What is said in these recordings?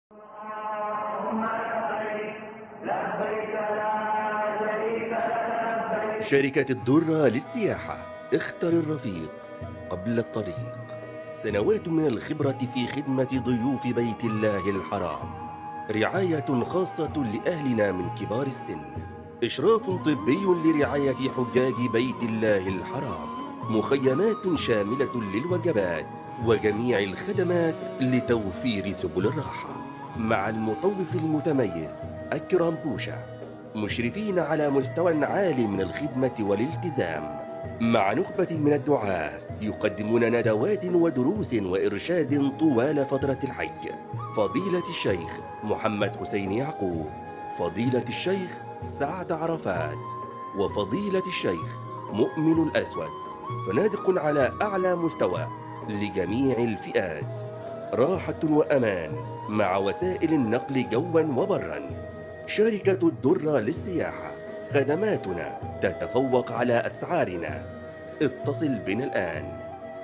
شركة الدرة للسياحة اختر الرفيق قبل الطريق سنوات من الخبرة في خدمة ضيوف بيت الله الحرام رعاية خاصة لأهلنا من كبار السن إشراف طبي لرعاية حجاج بيت الله الحرام مخيمات شاملة للوجبات وجميع الخدمات لتوفير سبل الراحة مع المطوف المتميز أكرم بوشا مشرفين على مستوى عالي من الخدمة والالتزام مع نخبة من الدعاة يقدمون ندوات ودروس وإرشاد طوال فترة الحج فضيلة الشيخ محمد حسين يعقوب فضيلة الشيخ سعد عرفات وفضيلة الشيخ مؤمن الأسود فنادق على أعلى مستوى لجميع الفئات راحة وأمان مع وسائل النقل جوا وبرا شركة الدرة للسياحة خدماتنا تتفوق على أسعارنا اتصل بنا الآن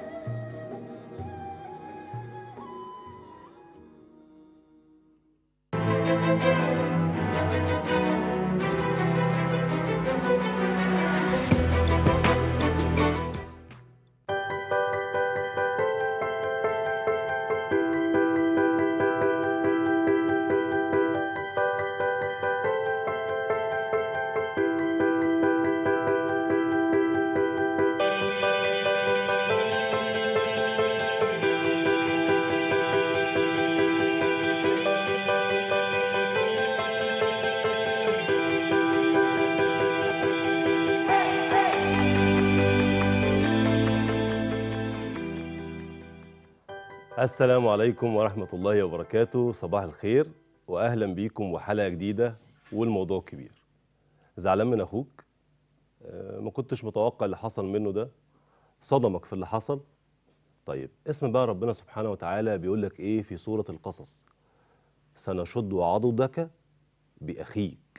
السلام عليكم ورحمة الله وبركاته صباح الخير وأهلا بيكم وحلقة جديدة والموضوع كبير زعلان من أخوك آه، ما كنتش متوقع اللي حصل منه ده صدمك في اللي حصل طيب اسم بقى ربنا سبحانه وتعالى بيقول لك إيه في سورة القصص سنشد عضدك بأخيك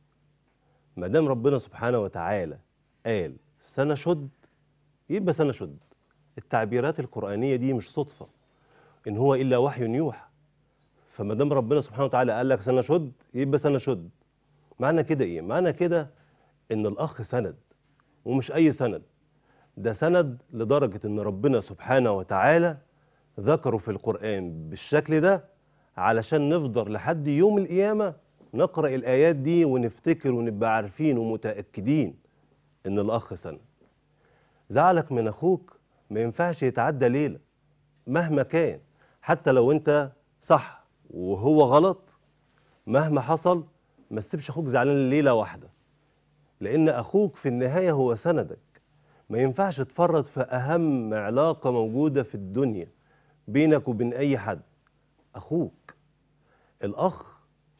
ما دام ربنا سبحانه وتعالى قال سنشد يبقى سنشد التعبيرات القرآنية دي مش صدفة إن هو إلا وحي يوحى فما دام ربنا سبحانه وتعالى قال لك سنشد يبقى سنشد معنى كده إيه؟ معنى كده إن الأخ سند ومش أي سند ده سند لدرجة إن ربنا سبحانه وتعالى ذكره في القرآن بالشكل ده علشان نفضل لحد يوم القيامة نقرأ الآيات دي ونفتكر ونبقى عارفين ومتأكدين إن الأخ سند زعلك من أخوك ما ينفعش يتعدى ليلة مهما كان حتى لو أنت صح وهو غلط مهما حصل ما تسيبش أخوك زعلان ليلة واحدة لأن أخوك في النهاية هو سندك ما ينفعش تفرط في أهم علاقة موجودة في الدنيا بينك وبين أي حد أخوك الأخ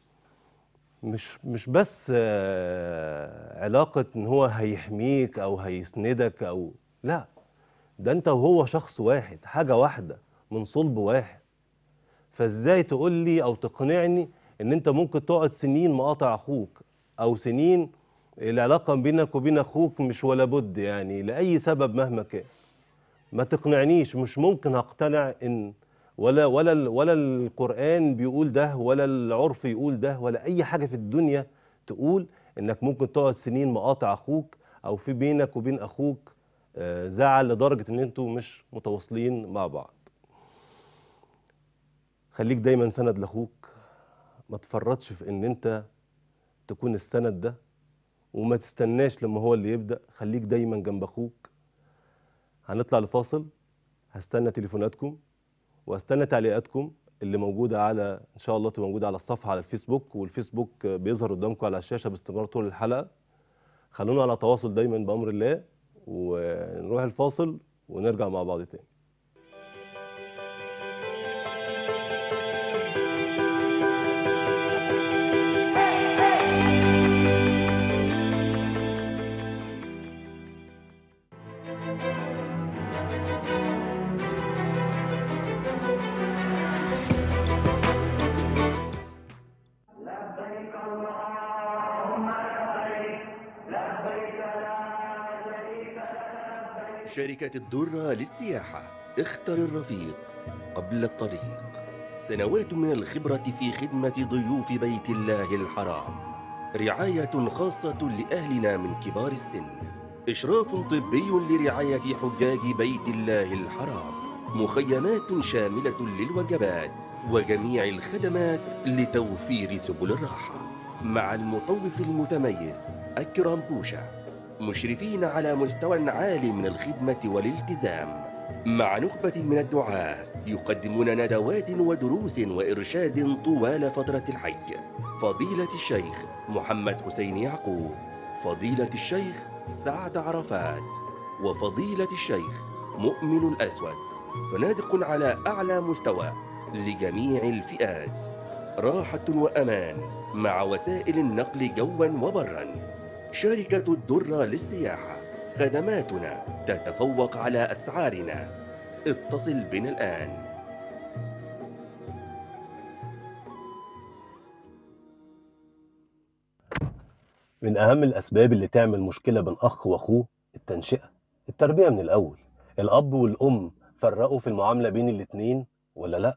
مش مش بس آه، علاقة إن هو هيحميك أو هيسندك أو لا ده أنت وهو شخص واحد حاجة واحدة من صلب واحد فإزاي تقول لي أو تقنعني إن أنت ممكن تقعد سنين مقاطع أخوك أو سنين العلاقة بينك وبين أخوك مش ولا بد يعني لأي سبب مهما كان ما تقنعنيش مش ممكن هقتنع ان ولا ولا ال- ولا القرآن بيقول ده ولا العرف يقول ده ولا أي حاجة في الدنيا تقول إنك ممكن تقعد سنين مقاطع أخوك أو في بينك وبين أخوك آه، زعل لدرجة إن أنتوا مش متواصلين مع بعض. خليك دايما سند لأخوك ما تفرطش في إن أنت تكون السند ده وما تستناش لما هو اللي يبدأ خليك دايما جنب أخوك هنطلع لفاصل هستنى تليفوناتكم واستنى تعليقاتكم اللي موجوده على ان شاء الله تبقى موجوده على الصفحه على الفيسبوك والفيسبوك بيظهر قدامكم على الشاشه باستمرار طول الحلقه خلونا على تواصل دايما بامر الله ونروح الفاصل ونرجع مع بعض تاني شركة الدرة للسياحة اختر الرفيق قبل الطريق سنوات من الخبرة في خدمة ضيوف بيت الله الحرام رعاية خاصة لأهلنا من كبار السن إشراف طبي لرعاية حجاج بيت الله الحرام مخيمات شاملة للوجبات وجميع الخدمات لتوفير سبل الراحة مع المطوف المتميز أكرم بوشا مشرفين على مستوى عالي من الخدمة والالتزام مع نخبة من الدعاة يقدمون ندوات ودروس وإرشاد طوال فترة الحج فضيلة الشيخ محمد حسين يعقوب فضيلة الشيخ سعد عرفات وفضيلة الشيخ مؤمن الأسود فنادق على أعلى مستوى لجميع الفئات راحة وأمان مع وسائل النقل جوا وبرا شركة الدرة للسياحة خدماتنا تتفوق على أسعارنا اتصل بنا الآن من أهم الأسباب اللي تعمل مشكلة بين أخ وأخوه التنشئة التربية من الأول الأب والأم فرقوا في المعاملة بين الاتنين ولا لأ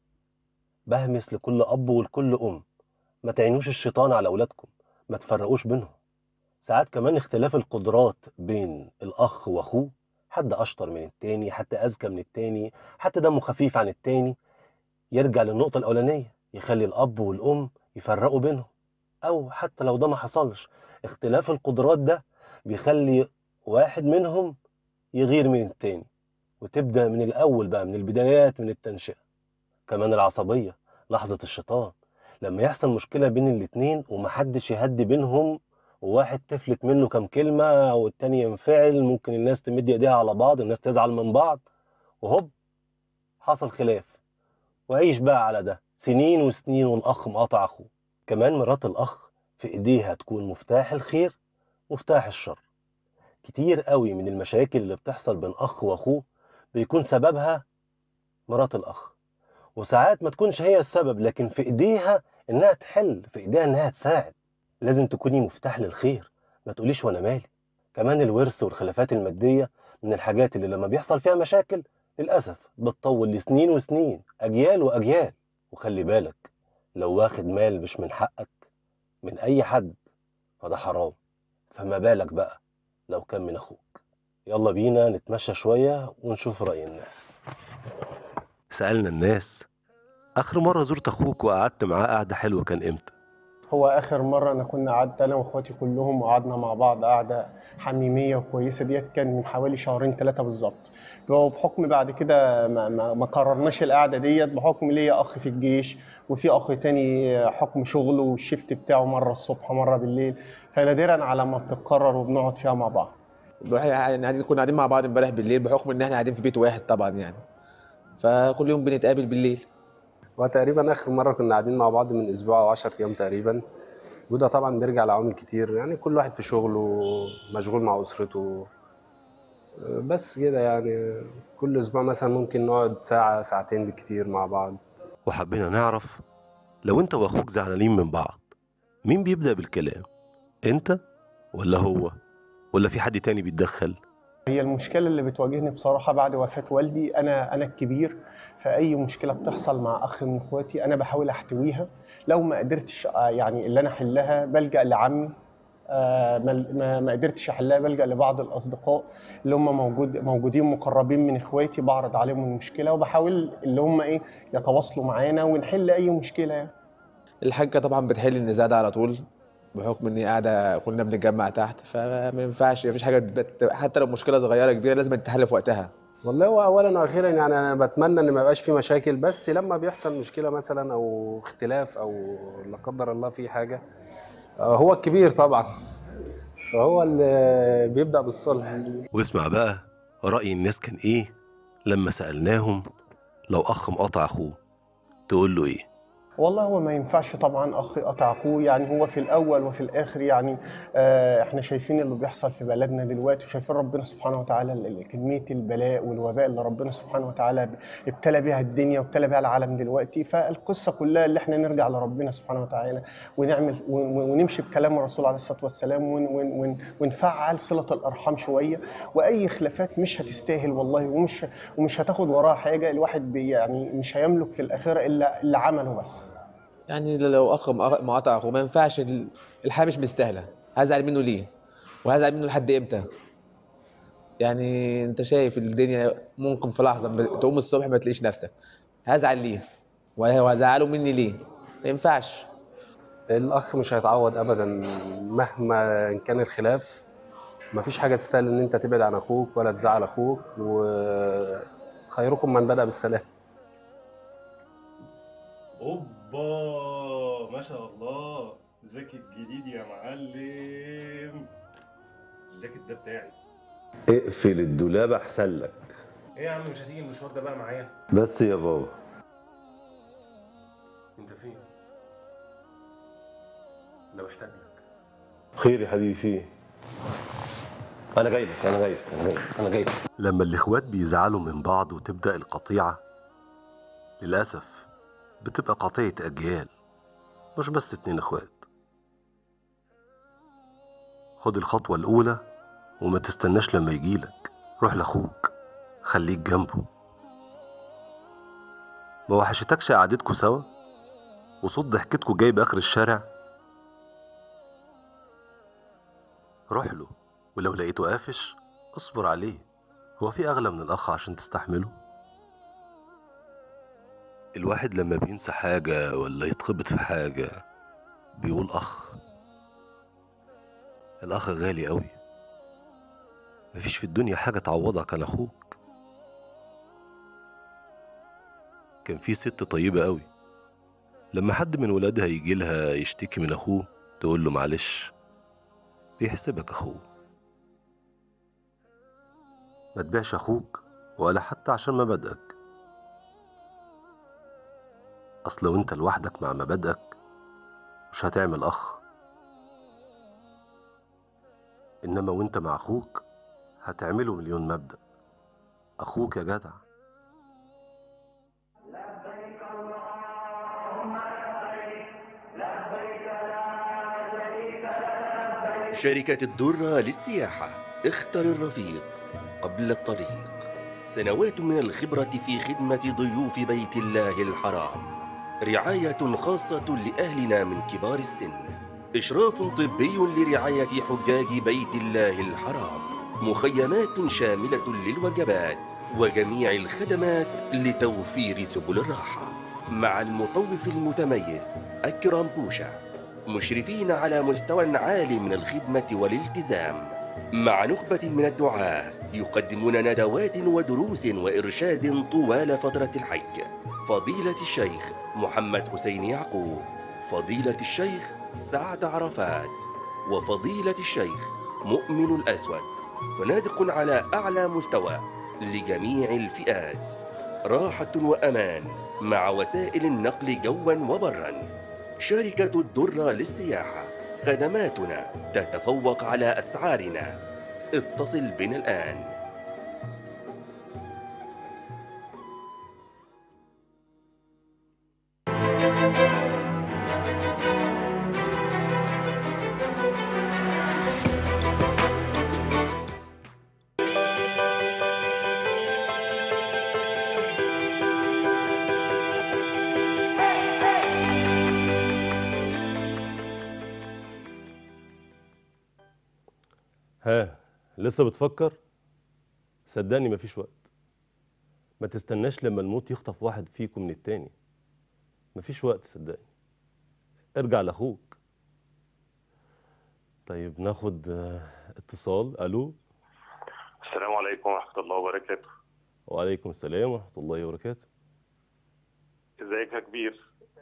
بهمس لكل أب ولكل أم ما تعينوش الشيطان على أولادكم ما تفرقوش بينهم ساعات كمان اختلاف القدرات بين الأخ وأخوه حد أشطر من التاني حد أذكى من التاني حد دمه خفيف عن التاني يرجع للنقطة الأولانية يخلي الأب والأم يفرقوا بينهم أو حتى لو ده ما حصلش اختلاف القدرات ده بيخلي واحد منهم يغير من التاني وتبدأ من الأول بقى من البدايات من التنشئة كمان العصبية لحظة الشيطان لما يحصل مشكلة بين الاتنين ومحدش يهدي بينهم وواحد تفلت منه كام كلمة والتاني ينفعل ممكن الناس تمد ايديها على بعض الناس تزعل من بعض وهوب حصل خلاف وعيش بقى على ده سنين وسنين والأخ مقاطع أخوه كمان مرات الأخ في إيديها تكون مفتاح الخير مفتاح الشر كتير قوي من المشاكل اللي بتحصل بين أخ وأخوه بيكون سببها مرات الأخ وساعات ما تكونش هي السبب لكن في إيديها إنها تحل في إيديها إنها تساعد لازم تكوني مفتاح للخير ما تقوليش وأنا مالي كمان الورث والخلافات المادية من الحاجات اللي لما بيحصل فيها مشاكل للأسف بتطول لسنين وسنين أجيال وأجيال وخلي بالك لو واخد مال مش من حقك من أي حد فده حرام فما بالك بقى لو كان من أخوك يلا بينا نتمشى شوية ونشوف رأي الناس سألنا الناس آخر مرة زرت أخوك وقعدت معاه قعدة حلوة كان إمتى؟ هو اخر مره انا كنا قعدت انا واخواتي كلهم وقعدنا مع بعض قعده حميميه وكويسه ديت كان من حوالي شهرين ثلاثه بالظبط هو بحكم بعد كده ما, ما, ما قررناش القعده ديت بحكم ليا اخ في الجيش وفي اخ تاني حكم شغله والشيفت بتاعه مره الصبح مره بالليل فنادرا على ما بتتقرر وبنقعد فيها مع بعض يعني قاعدين كنا قاعدين مع بعض امبارح بالليل بحكم ان احنا قاعدين في بيت واحد طبعا يعني فكل يوم بنتقابل بالليل وتقريبا اخر مره كنا قاعدين مع بعض من اسبوع او 10 ايام تقريبا وده طبعا بيرجع لعوامل كتير يعني كل واحد في شغله مشغول مع اسرته بس كده يعني كل اسبوع مثلا ممكن نقعد ساعه ساعتين بالكتير مع بعض وحبينا نعرف لو أنت وأخوك زعلانين من بعض مين بيبدأ بالكلام؟ أنت ولا هو؟ ولا في حد تاني بيتدخل؟ هي المشكله اللي بتواجهني بصراحه بعد وفاه والدي انا انا الكبير فاي مشكله بتحصل مع اخ من اخواتي انا بحاول احتويها لو ما قدرتش آه، يعني اللي انا احلها بلجا لعمي آه، ما ما- ما قدرتش احلها بلجا لبعض الاصدقاء اللي هم موجود موجودين مقربين من اخواتي بعرض عليهم المشكله وبحاول اللي هم ايه يتواصلوا معانا ونحل اي مشكله يعني. الحاجه طبعا بتحل النزاع ده على طول بحكم ان هي قاعده كلنا بنتجمع تحت فما ينفعش مفيش حاجه بت... حتى لو مشكله صغيره كبيره لازم تتحل في وقتها والله هو اولا واخيرا يعني انا بتمنى ان ما يبقاش في مشاكل بس لما بيحصل مشكله مثلا او اختلاف او لا قدر الله في حاجه آه، هو الكبير طبعا فهو اللي بيبدا بالصلح واسمع بقى رأي الناس كان إيه لما سألناهم لو أخ مقاطع أخوه تقول له إيه؟ والله هو ما ينفعش طبعا اخ يقطع اخوه يعني هو في الاول وفي الاخر يعني آه احنا شايفين اللي بيحصل في بلدنا دلوقتي وشايفين ربنا سبحانه وتعالى ال- ال- كميه البلاء والوباء اللي ربنا سبحانه وتعالى ب- ابتلى بها الدنيا وابتلى بها العالم دلوقتي فالقصه كلها اللي احنا نرجع لربنا سبحانه وتعالى ونعمل ون- ون- ونمشي بكلام الرسول عليه الصلاه والسلام ون ون ون ونفعل صله الارحام شويه واي خلافات مش هتستاهل والله ومش ومش هتاخد وراها حاجه الواحد بي يعني مش هيملك في الاخره الا اللي عمله بس يعني لو اخ مق- مقاطع اخوه ما ينفعش ال- الحياه مش مستاهله هزعل منه ليه وهزعل منه لحد امتى يعني انت شايف الدنيا ممكن في لحظه ب- تقوم الصبح ما تلاقيش نفسك هزعل ليه وهزعله مني ليه ما ينفعش الاخ مش هيتعوض ابدا مهما كان الخلاف مفيش حاجه تستاهل ان انت تبعد عن اخوك ولا تزعل اخوك وخيركم من بدا بالسلام اوبا ما شاء الله جاكيت جديد يا معلم الجاكيت ده بتاعي اقفل الدولاب احسن لك ايه يا عم مش هتيجي المشوار ده بقى معايا بس يا بابا انت فين انا محتاج لك خير يا حبيبي فيه انا جاي لك انا جاي لك انا جاي لك انا جاي لك لما الإخوات بيزعلوا من بعض وتبدأ القطيعة للأسف بتبقى قطيعة أجيال مش بس اتنين إخوات خد الخطوة الأولى وما تستناش لما يجيلك روح لأخوك خليك جنبه ما وحشتكش قعدتكوا سوا وصوت ضحكتكوا جاي بآخر الشارع روح له ولو لقيته قافش اصبر عليه هو في أغلى من الأخ عشان تستحمله؟ الواحد لما بينسى حاجة ولا يتخبط في حاجة بيقول أخ الأخ غالي أوي مفيش في الدنيا حاجة تعوضك عن أخوك كان في ست طيبة أوي لما حد من ولادها يجي لها يشتكي من أخوه تقول له معلش بيحسبك أخوه ما تبيعش أخوك ولا حتى عشان مبادئك أصل لو أنت لوحدك مع مبادئك مش هتعمل أخ إنما وأنت مع أخوك هتعمله مليون مبدأ أخوك يا جدع شركة الدرة للسياحة اختر الرفيق قبل الطريق سنوات من الخبرة في خدمة ضيوف بيت الله الحرام رعاية خاصة لأهلنا من كبار السن إشراف طبي لرعاية حجاج بيت الله الحرام مخيمات شاملة للوجبات وجميع الخدمات لتوفير سبل الراحة مع المطوف المتميز أكرم بوشا مشرفين على مستوى عالي من الخدمة والالتزام مع نخبة من الدعاة يقدمون ندوات ودروس وإرشاد طوال فترة الحج فضيلة الشيخ محمد حسين يعقوب فضيلة الشيخ سعد عرفات وفضيلة الشيخ مؤمن الأسود فنادق على أعلى مستوى لجميع الفئات راحة وأمان مع وسائل النقل جوا وبرا شركة الدرة للسياحة خدماتنا تتفوق على أسعارنا اتصل بنا الآن ها لسه بتفكر صدقني مفيش وقت ما تستناش لما الموت يخطف واحد فيكم من التاني مفيش وقت صدقني ارجع لاخوك طيب ناخد آه، اتصال الو السلام عليكم ورحمة الله وبركاته وعليكم السلام ورحمه الله وبركاته ازيك يا كبير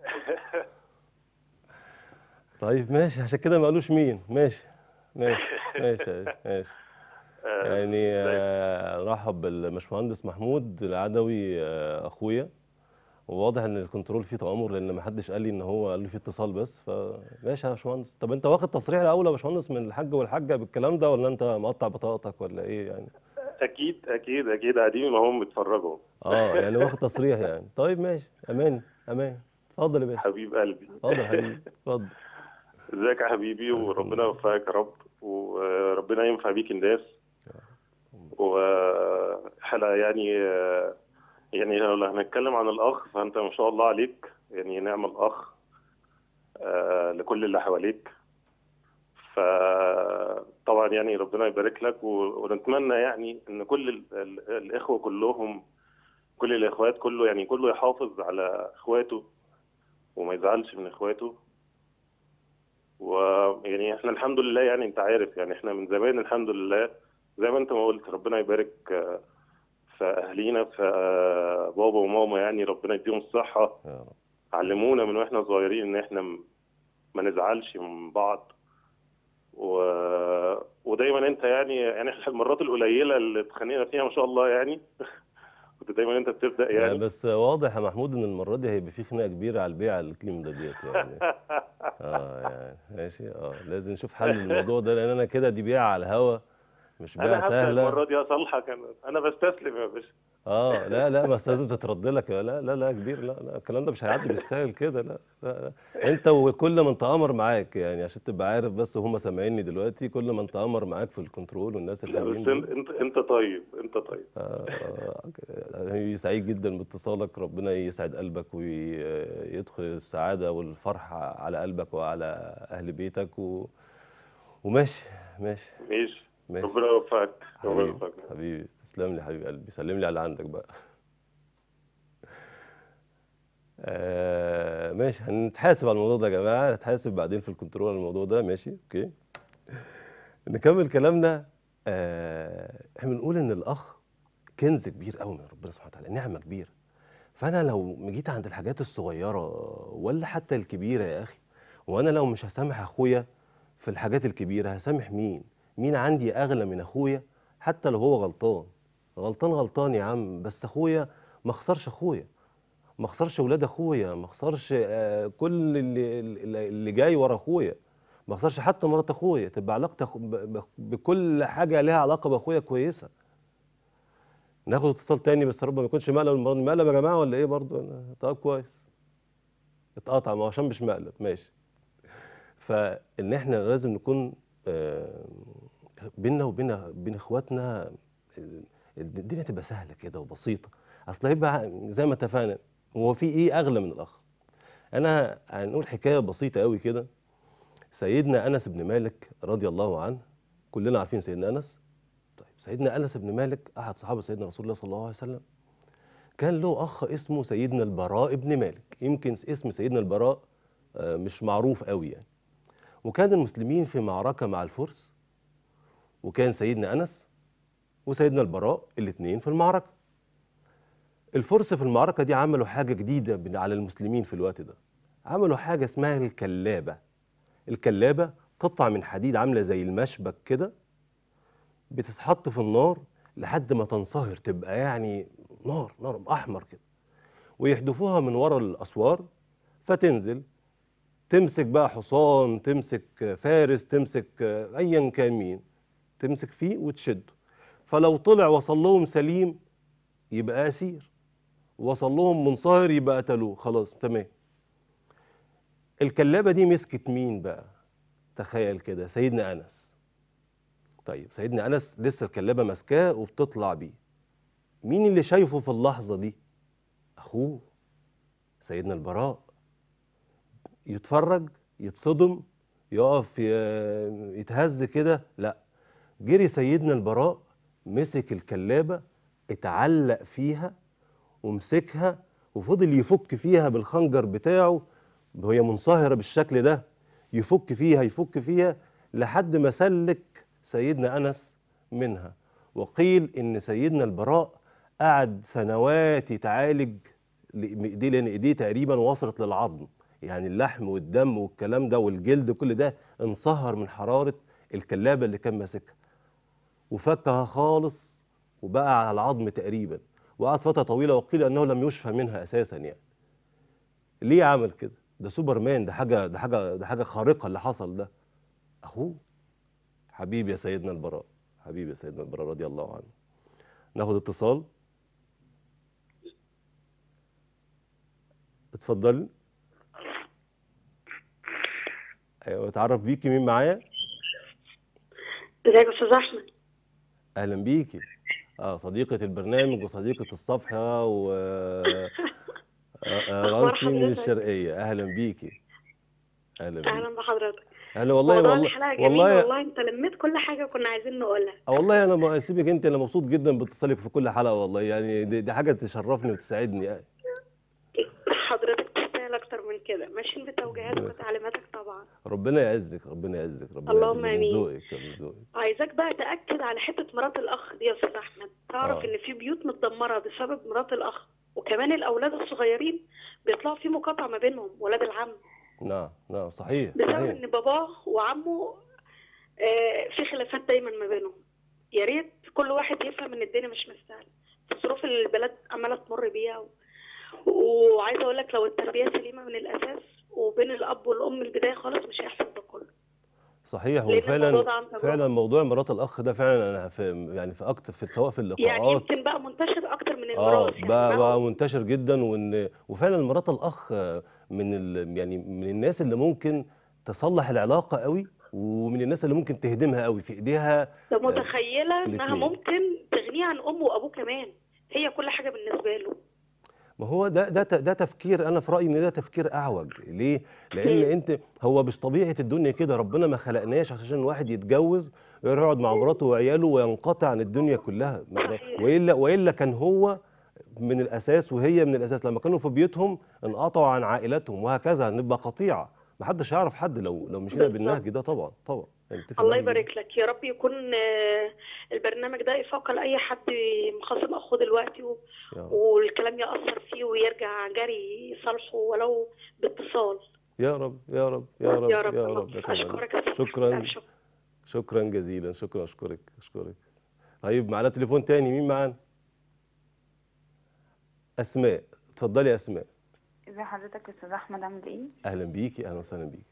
طيب ماشي عشان كده ما قالوش مين ماشي ماشي ماشي ماشي آه، يعني آه، رحب بالباشمهندس محمود العدوي آه، اخويا وواضح ان الكنترول فيه تآمر لان ما حدش قال لي ان هو قال لي في اتصال بس فماشي يا باشمهندس طب انت واخد تصريح الاول يا باشمهندس من الحاج والحاجه بالكلام ده ولا انت مقطع بطاقتك ولا ايه يعني اكيد اكيد اكيد قاعدين ما هم بيتفرجوا اه يعني واخد تصريح يعني طيب ماشي امان امان اتفضل يا باشا حبيب قلبي اتفضل يا حبيبي اتفضل ازيك يا حبيبي وربنا يوفقك يا رب وربنا ينفع بيك الناس وحلقة يعني يعني لو هنتكلم عن الأخ فأنت ما شاء الله عليك يعني نعم الأخ آه، لكل اللي حواليك فطبعا يعني ربنا يبارك لك و- ونتمنى يعني ان كل ال- ال- الاخوه كلهم كل الاخوات كله يعني كله يحافظ على اخواته وما يزعلش من اخواته ويعني احنا الحمد لله يعني انت عارف يعني احنا من زمان الحمد لله زي ما انت ما قلت ربنا يبارك آه، في اهالينا في آه، بابا وماما يعني ربنا يديهم الصحه يا رب علمونا من واحنا صغيرين ان احنا م- ما نزعلش من بعض و... ودايما انت يعني يعني احنا المرات القليله اللي اتخانقنا فيها ما شاء الله يعني كنت دايما انت بتبدا يعني يعني بس واضح يا محمود ان المره دي هيبقى في خناقه كبيره على البيع على الكليم ده ديت يعني اه يعني ماشي اه لازم نشوف حل للموضوع ده لان انا كده دي بيع على الهوا مش بيع انا هبدا سهله المره دي اصالحك انا انا بستسلم يا باشا اه لا لا بس لازم تترد لك لا لا لا كبير لا لا الكلام ده مش هيعدي بالسهل كده لا, لا لا انت وكل من تآمر معاك يعني عشان تبقى عارف بس وهم سامعيني دلوقتي كل من تآمر معاك في الكنترول والناس لا الحلوين بس دول انت انت انت طيب انت طيب آه، آه، سعيد جدا باتصالك ربنا يسعد قلبك ويدخل السعادة والفرحة على قلبك وعلى أهل بيتك و... وماشي ماشي ماشي ماشي ربنا يوفقك ربنا حبيبي يوفقك حبيبي تسلم لي حبيب قلبي سلم لي على اللي عندك بقى آه ماشي هنتحاسب على الموضوع ده يا جماعة هنتحاسب بعدين في الكنترول على الموضوع ده ماشي اوكي نكمل كلامنا آه احنا بنقول ان الاخ كنز كبير قوي من ربنا سبحانه وتعالى نعمة كبيرة فانا لو جيت عند الحاجات الصغيرة ولا حتى الكبيرة يا اخي وانا لو مش هسامح اخويا في الحاجات الكبيرة هسامح مين مين عندي اغلى من اخويا حتى لو هو غلطان غلطان غلطان يا عم بس اخويا ما اخسرش اخويا ما اخسرش ولاد اخويا ما اخسرش آه، كل اللي, اللي اللي جاي ورا اخويا ما اخسرش حتى مرات اخويا تبقى علاقتي أخو- ب- ب- بكل حاجه ليها علاقه باخويا كويسه ناخد اتصال تاني بس يا رب ما يكونش مقلب المرة دي. مقلب يا جماعه ولا ايه برضو أنا- طب كويس اتقطع ما هو عشان مش مقلب ماشي فان احنا لازم نكون آه، بيننا وبين بين اخواتنا ال- الدنيا تبقى سهله كده وبسيطه اصل هيبقى زي ما اتفقنا هو في ايه اغلى من الاخ انا هنقول حكايه بسيطه قوي كده سيدنا انس بن مالك رضي الله عنه كلنا عارفين سيدنا انس طيب سيدنا انس بن مالك احد صحابه سيدنا رسول الله صلى الله عليه وسلم كان له اخ اسمه سيدنا البراء بن مالك يمكن اسم سيدنا البراء آه، مش معروف قوي يعني وكان المسلمين في معركه مع الفرس وكان سيدنا انس وسيدنا البراء الاثنين في المعركه الفرس في المعركه دي عملوا حاجه جديده بن- على المسلمين في الوقت ده عملوا حاجه اسمها الكلابه الكلابه قطعه من حديد عامله زي المشبك كده بتتحط في النار لحد ما تنصهر تبقى يعني نار نار احمر كده ويحدفوها من ورا الاسوار فتنزل تمسك بقى حصان تمسك فارس تمسك ايا كان مين تمسك فيه وتشده فلو طلع وصل لهم سليم يبقى اسير وصل لهم منصهر يبقى قتلوه خلاص تمام الكلابه دي مسكت مين بقى تخيل كده سيدنا انس طيب سيدنا انس لسه الكلابه ماسكاه وبتطلع بيه مين اللي شايفه في اللحظه دي اخوه سيدنا البراء يتفرج يتصدم يقف ي- يتهز كده لا جري سيدنا البراء مسك الكلابه اتعلق فيها ومسكها وفضل يفك فيها بالخنجر بتاعه وهي منصهره بالشكل ده يفك فيها يفك فيها لحد ما سلك سيدنا انس منها وقيل ان سيدنا البراء قعد سنوات يتعالج بايديه لان ايديه تقريبا وصلت للعظم يعني اللحم والدم والكلام ده والجلد كل ده انصهر من حراره الكلابه اللي كان ماسكها وفكها خالص وبقى على العظم تقريبا وقعد فتره طويله وقيل انه لم يشفى منها اساسا يعني ليه عمل كده ده سوبرمان ده حاجه ده حاجه ده حاجه خارقه اللي حصل ده اخوه حبيبي يا سيدنا البراء حبيبي يا سيدنا البراء رضي الله عنه ناخد اتصال اتفضلي ايوه اتعرف بيكي مين معايا ازيك يا استاذ احمد اهلا بيكي اه صديقة البرنامج وصديقة الصفحة و آه، آه، رانسي من حضرتك؟ الشرقية اهلا بيكي اهلا بيكي اهلا بحضرتك اهلا والله موضوع والله الحلقه جميل والله والله انت لميت كل حاجه كنا عايزين نقولها آه والله انا ما اسيبك انت انا مبسوط جدا باتصالك في كل حلقة والله يعني دي, دي حاجة تشرفني وتسعدني حضرتك تستاهل اكتر من كده ماشيين بتوجيهاتك ربنا- وتعليماتك طبعا ربنا يعزك ربنا يعزك ربنا اللهم يعزك من آمين. ذوقك من ذوقك عايزاك بقى تاكد على حته مرات الاخ دي يا استاذ احمد تعرف آه. ان في بيوت متدمره بسبب مرات الاخ وكمان الاولاد الصغيرين بيطلعوا في مقاطعه ما بينهم ولاد العم نعم نعم صحيح بسبب صحيح ان باباه وعمه آه، في خلافات دايما ما بينهم يا ريت كل واحد يفهم ان الدنيا مش مستاهله في الظروف اللي البلد عماله تمر بيها و... وعايزه اقول لك لو التربيه سليمه من الاساس وبين الاب والام البدايه خالص مش هيحصل ده كله صحيح هو لأن الموضوع فعلا ده عن تجربة. فعلا موضوع مرات الاخ ده فعلا انا في يعني في اكتر في سواء في يعني اللقاءات يمكن بقى منتشر اكتر من اه الميراث يعني بقى, ما بقى هو- منتشر جدا وان وفعلا مرات الاخ من ال يعني من الناس اللي ممكن تصلح العلاقه قوي ومن الناس اللي ممكن تهدمها قوي في ايديها ده متخيله انها الاتنين. ممكن تغنيه عن امه وابوه كمان هي كل حاجه بالنسبه له ما هو ده ده ت- ده تفكير انا في رايي ان ده تفكير اعوج ليه لان مم. انت هو مش طبيعه الدنيا كده ربنا ما خلقناش عشان الواحد يتجوز ويقعد مع مراته وعياله وينقطع عن الدنيا كلها ما- صحيح. والا والا كان هو من الاساس وهي من الاساس لما كانوا في بيوتهم انقطعوا عن عائلاتهم وهكذا نبقى قطيعه ما حدش هيعرف حد لو لو مشينا بالظبط. بالنهج ده طبعا طبعا يعني اتفق الله معاك جداً. يبارك لك يا رب يكون آه، البرنامج ده إفاقة لأي حد مخاصم أخوه دلوقتي و- يا رب. والكلام يأثر فيه ويرجع جري يصالحه ولو باتصال يا رب يا رب يا رب يا رب يا الله. رب أتمنى. أشكرك يا أستاذ شكراً. ألف شكر. شكرا جزيلا شكرا اشكرك اشكرك طيب معانا تليفون تاني مين معانا اسماء اتفضلي يا اسماء ازي حضرتك يا استاذ احمد عامل ايه اهلا بيكي اهلا وسهلا بيكي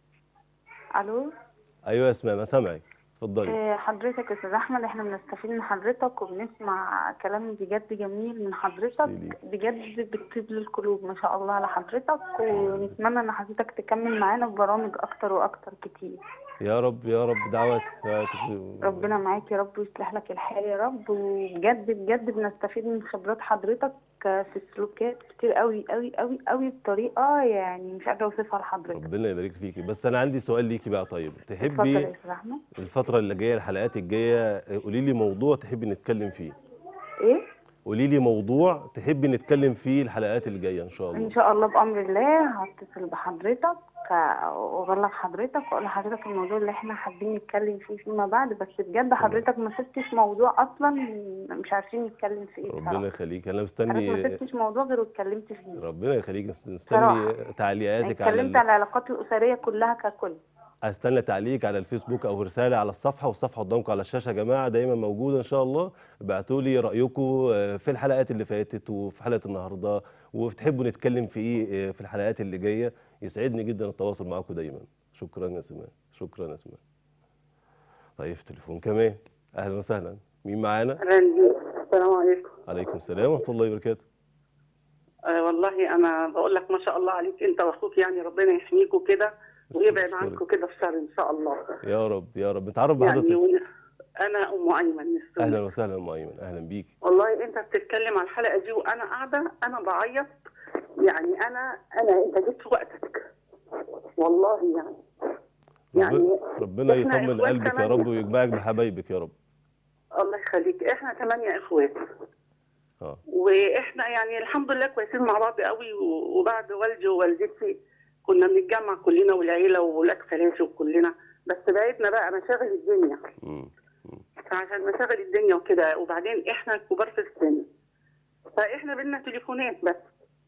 الو ايوه يا اسماء ما سامعك اتفضلي آه، حضرتك يا استاذ احمد احنا بنستفيد من حضرتك وبنسمع كلام بجد جميل من حضرتك ميرسي ليك. بجد بتطيب للقلوب ما شاء الله على حضرتك ونتمنى ان حضرتك تكمل معانا في برامج اكتر واكتر كتير يا رب يا رب دعواتك دعواتك ربنا معاك يا رب ويصلح لك الحال يا رب وبجد بجد بنستفيد من خبرات حضرتك في السلوكيات كتير قوي قوي قوي قوي بطريقه يعني مش قادره اوصفها لحضرتك ربنا يبارك فيكي بس انا عندي سؤال ليكي بقى طيب اتفضل يا تحبي استاذ احمد الفتره اللي جايه الحلقات الجايه قولي لي موضوع تحبي نتكلم فيه ايه قولي لي موضوع تحبي نتكلم فيه الحلقات اللي جايه ان شاء الله ان شاء الله بامر الله هتصل بحضرتك آه، واغلق حضرتك واقول لحضرتك الموضوع اللي احنا حابين نتكلم فيه فيما بعد بس بجد حضرتك ما سبتش موضوع اصلا مش عارفين نتكلم فيه ربنا بصراحه يخليك انا حضرتك ما مستني سبتش موضوع غير واتكلمت فيه ربنا يخليك مستني صراحة. تعليقاتك على اتكلمت ال... على العلاقات الاسريه كلها ككل استنى تعليق على الفيسبوك او رساله على الصفحه والصفحه قدامكم على الشاشه يا جماعه دايما موجوده ان شاء الله ابعتوا لي رايكم آه، في الحلقات اللي فاتت وفي حلقه النهارده وتحبوا نتكلم في ايه آه، في الحلقات اللي جايه يسعدني جدا التواصل معاكم دايما شكرا يا سمان شكرا يا سمان طيب تليفون كمان اهلا وسهلا مين معانا السلام عليكم عليكم السلام ورحمه الله وبركاته آه والله انا بقول لك ما شاء الله عليك انت واخوك يعني ربنا يحميكوا كده ويبعد أشكرك. عنكم كده الشر ان شاء الله يا رب يا رب نتعرف يعني بحضرتك ون- انا ام ايمن من السنة. اهلا وسهلا ام ايمن اهلا بيكي والله انت بتتكلم على الحلقه دي وانا قاعده انا بعيط يعني انا انا انت جيت في وقتك والله يعني يعني ربنا, ربنا إحنا يطمن إخوات قلبك يا كمان. رب ويجمعك بحبايبك يا رب الله يخليك احنا ثمانية اخوات اه واحنا يعني الحمد لله كويسين مع بعض قوي و- وبعد والدي ووالدتي كنا بنتجمع كلنا والعيله وولاد خالاتي وكلنا بس بعدنا بقى مشاغل الدنيا مم. فعشان مشاغل الدنيا وكده وبعدين احنا كبار في السن فاحنا بينا تليفونات بس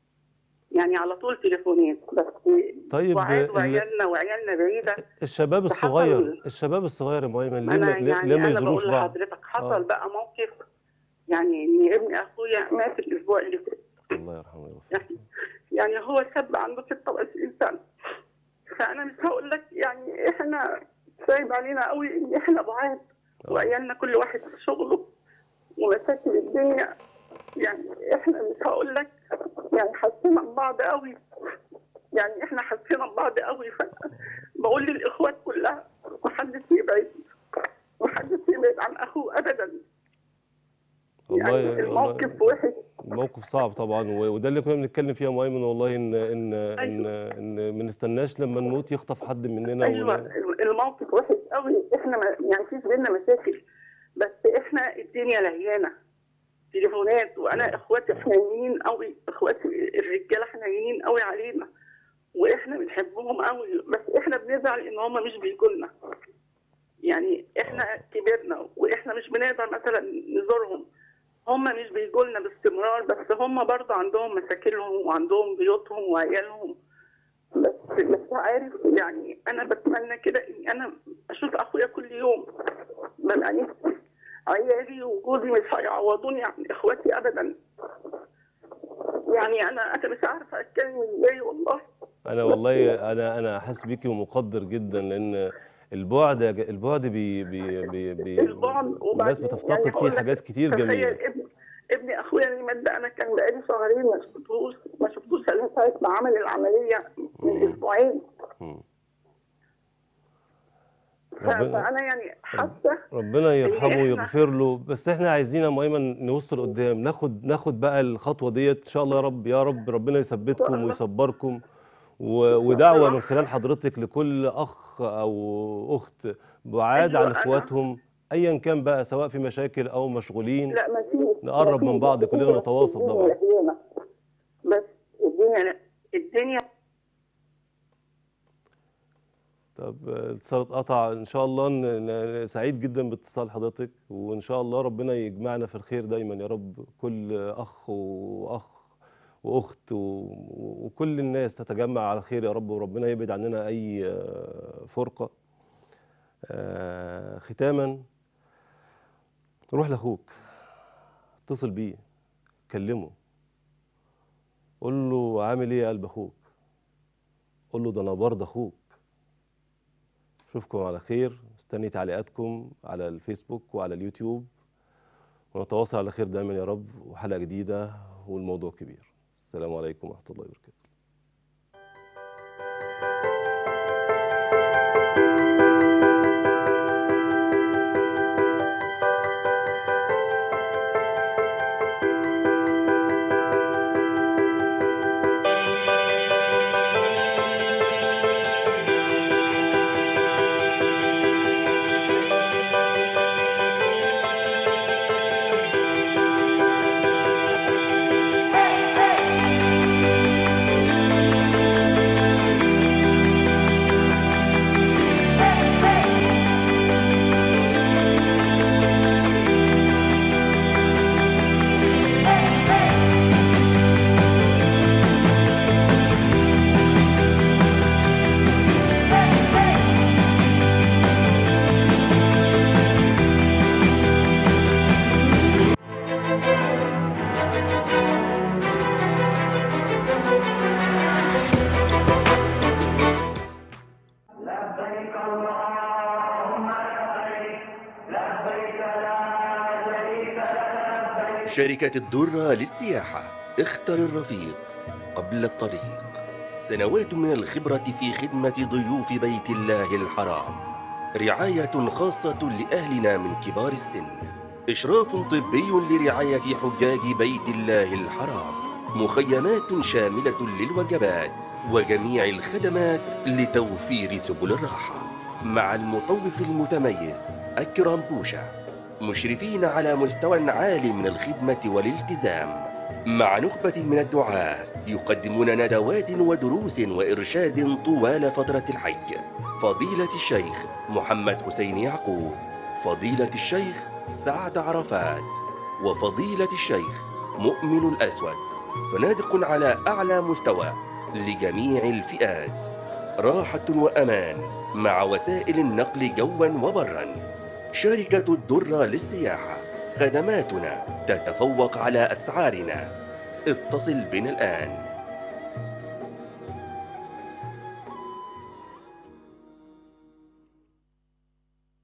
يعني على طول تليفونات بس طيب وعاد ال- وعيالنا وعيالنا بعيده الشباب فحصل- الصغير الشباب الصغير يا ام ايمن ليه انا ما- ليه يعني ليه ما انا يزوروش بقول بعض لحضرتك حصل آه. بقى موقف يعني ان ابن اخويا مات الاسبوع اللي فات الله يرحمه ويغفر يعني يعني هو شاب عنده 26 سنه فانا مش هقول لك يعني احنا صعب علينا قوي ان احنا بعاد وعيالنا كل واحد في شغله ومشاكل الدنيا يعني احنا مش هقول لك يعني حسينا ببعض قوي يعني احنا حسينا ببعض قوي بقول للاخوات كلها محدش يبعد محدش يبعد عن اخوه ابدا والله يعني والله الموقف وحش الموقف صعب طبعا و- وده اللي كنا بنتكلم فيه يا مؤمن والله ان ان ان ان ما نستناش لما نموت يخطف حد مننا ايوه ون- الموقف وحش قوي احنا ما يعني فيش بينا مشاكل بس احنا الدنيا لهيانه تليفونات وانا اخواتي حنينين قوي اخواتي الرجاله حنينين قوي علينا واحنا بنحبهم قوي بس احنا بنزعل ان هم مش بيجوا لنا يعني احنا كبرنا واحنا مش بنقدر مثلا نزورهم هم مش بيجوا لنا باستمرار بس هم برضه عندهم مشاكلهم وعندهم بيوتهم وعيالهم بس بس عارف يعني انا بتمنى كده اني انا اشوف اخويا كل يوم ببقى نفسي عيالي وجوزي مش هيعوضوني عن اخواتي ابدا يعني انا انا مش عارفه اتكلم ازاي والله انا والله انا انا حاسس بيكي ومقدر جدا لان البعد يا ج- البعد بي بي بي, بي البعد الناس وبعدين بتفتقد يعني فيه هقول لك حاجات كتير تخيل جميله ابن ابن اخويا اللي مات ده انا كان بقالي شهرين ما شفتهوش ما شفتوش الا ساعه ما عمل العمليه من اسبوعين مم. ف- ربنا فانا يعني حاسه ربنا يرحمه إحنا- ويغفر له بس احنا عايزين يا مؤمن نوصل قدام ناخد ناخد بقى الخطوه ديت ان شاء الله يا رب يا رب ربنا يثبتكم الله. ويصبركم و- ودعوه من خلال حضرتك لكل اخ او اخت بعاد أيوة، عن أنا- اخواتهم ايا كان بقى سواء في مشاكل او مشغولين لا ما فيش نقرب ما من فيش. بعض كلنا بس نتواصل الدنيا طبعا لهيانة. بس الدنيا الدنيا طب الاتصال اتقطع ان شاء الله ن- ن- سعيد جدا باتصال حضرتك وان شاء الله ربنا يجمعنا في الخير دايما يا رب كل اخ واخ واخت و- وكل الناس تتجمع على خير يا رب وربنا يبعد عننا اي آه، فرقه آه، ختاما روح لاخوك اتصل بيه كلمه قول له عامل ايه يا قلب اخوك قول له ده انا برضه اخوك اشوفكم على خير مستني تعليقاتكم على الفيسبوك وعلى اليوتيوب ونتواصل على خير دايما يا رب وحلقه جديده والموضوع كبير السلام عليكم ورحمه الله وبركاته شركة الدرة للسياحة اختر الرفيق قبل الطريق سنوات من الخبرة في خدمة ضيوف بيت الله الحرام رعاية خاصة لأهلنا من كبار السن إشراف طبي لرعاية حجاج بيت الله الحرام مخيمات شاملة للوجبات وجميع الخدمات لتوفير سبل الراحة مع المطوف المتميز أكرم بوشا مشرفين على مستوى عالي من الخدمة والالتزام مع نخبة من الدعاة يقدمون ندوات ودروس وإرشاد طوال فترة الحج فضيلة الشيخ محمد حسين يعقوب فضيلة الشيخ سعد عرفات وفضيلة الشيخ مؤمن الأسود فنادق على أعلى مستوى لجميع الفئات راحة وأمان مع وسائل النقل جوا وبرا شركة الدرة للسياحة خدماتنا تتفوق على أسعارنا اتصل بنا الآن